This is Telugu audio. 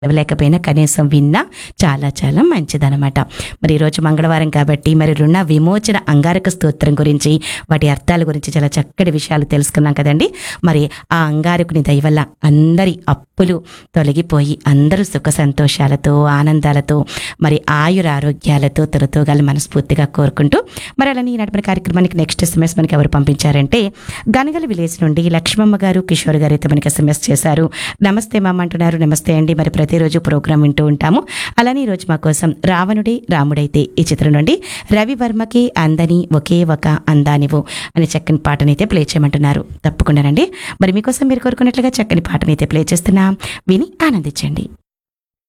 లేకపోయినా కనీసం విన్నా చాలా చాలా మంచిదనమాట మరి ఈరోజు మంగళవారం కాబట్టి మరి రుణ విమోచన అంగారక స్తోత్రం గురించి వాటి అర్థాల గురించి చాలా చక్కటి విషయాలు తెలుసుకున్నాం కదండి మరి ఆ అంగారకుని దయ వల్ల అందరి అప్పులు తొలగిపోయి అందరూ సుఖ సంతోషాలతో ఆనందాలతో మరి ఆయుర ఆరోగ్యాలతో తొలతోగాలి మనస్ఫూర్తిగా కోరుకుంటూ మరి అలానే ఈనాటి మన కార్యక్రమానికి నెక్స్ట్ ఎస్ఎంఎస్ మనకి ఎవరు పంపించారంటే గనగల విలేజ్ నుండి లక్ష్మమ్మ గారు కిషోర్ గారు అయితే మనకి ఎస్ఎంఎస్ చేశారు నమస్తే మామ అంటున్నారు నమస్తే అండి మరి ప్రతిరోజు ప్రోగ్రాం వింటూ ఉంటాము అలానే ఈరోజు మా కోసం రావణుడే రాముడైతే ఈ చిత్రం నుండి రవి వర్మకి అందని ఒకే ఒక అందానివు అనే చక్కని పాటనైతే ప్లే చేయమంటున్నారు తప్పకుండానండి మరి మీకోసం మీరు కోరుకున్నట్లుగా చక్కని పాటనైతే ప్లే చేస్తున్నా విని ఆనందించండి